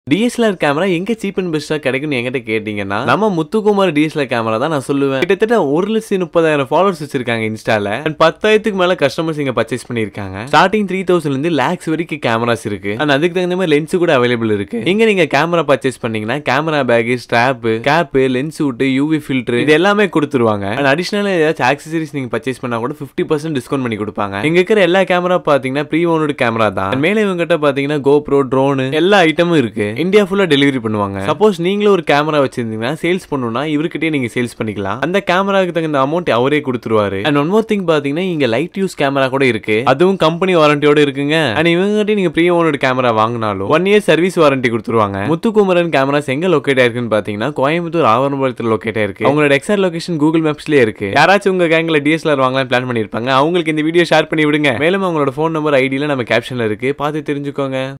DSLR camera எங்க cheap and பெஸ்டா கிடைக்கும்னு என்கிட்ட கேட்டீங்கன்னா நம்ம முத்துக்குமார் டிஎஸ்எல்ஆர் கேமரா தான் நான் சொல்லுவேன் கிட்டத்தட்ட ஒரு லட்சம் முப்பதாயிரம் ஃபாலோவர்ஸ் வச்சிருக்காங்க இன்ஸ்டால அண்ட் பத்தாயிரத்துக்கு மேல கஸ்டமர்ஸ் இங்க பர்ச்சேஸ் பண்ணிருக்காங்க ஸ்டார்டிங் த்ரீ தௌசண்ட்ல இருந்து லேக்ஸ் வரைக்கும் கேமராஸ் இருக்கு அண்ட் அதுக்கு தகுந்த மாதிரி லென்ஸ் கூட அவைலபிள் இருக்கு இங்க நீங்க கேமரா பர்ச்சேஸ் பண்ணீங்கன்னா camera bag strap cap lens விட்டு யூவி ஃபில்டர் இது எல்லாமே கொடுத்துருவாங்க அண்ட் அடிஷனலா ஏதாச்சும் ஆக்சசரிஸ் நீங்க பர்ச்சேஸ் பண்ணா கூட ஃபிஃப்டி பர்சன்ட் டிஸ்கவுண்ட் பண்ணி கொடுப்பாங்க இங்க இருக்கிற எல்லா கேமரா பாத்தீங்கன்னா ப்ரீ ஓனோட கேமரா தான் And மேலே இவங்க கிட்ட பாத்தீங்கன்னா கோப்ரோ ட்ரோனு எல்லா ஐட்டமும் இருக்கு இந்தியா ஃபுல்லா டெலிவரி பண்ணுவாங்க சப்போஸ் நீங்களும் ஒரு கேமரா வச்சிருந்தீங்கன்னா சேல்ஸ் பண்ணணும்னா இவர்கிட்டயே நீங்க சேல்ஸ் பண்ணிக்கலாம் அந்த கேமராக்கு தகுந்த அமௌண்ட் அவரே கொடுத்துருவாரு அண்ட் ஒன் மோர் திங் பாத்தீங்கன்னா இங்க லைட் யூஸ் கேமரா கூட இருக்கு அதுவும் கம்பெனி வாரண்டியோட இருக்குங்க அண்ட் இவங்க நீங்க ப்ரீ ஓனோட கேமரா வாங்கினாலும் ஒன் இயர் சர்வீஸ் வாரண்டி கொடுத்துருவாங்க முத்துக்குமரன் கேமராஸ் எங்க லொக்கேட் ஆயிருக்குன்னு பாத்தீங்கன்னா கோயம்புத்தூர் ஆவரம்பலத்தில் லொக்கேட் ஆயிருக்கு அவங்களோட எக்ஸாக்ட் லொகேஷன் கூகுள் மேப்ஸ்லயே இருக்கு யாராச்சும் உங்க கேங்ல டிஎஸ்எல்ஆர் வாங்கலாம் பிளான் பண்ணிருப்பாங்க அவங்களுக்கு இந்த வீடியோ ஷேர் பண்ணி விடுங்க மேலும் அவங்களோட ஃபோன் நம்பர் ஐடியில நம்ம கேப்ஷன்ல இருக்கு பார்த்து தெரிஞ்சுக்கோங்க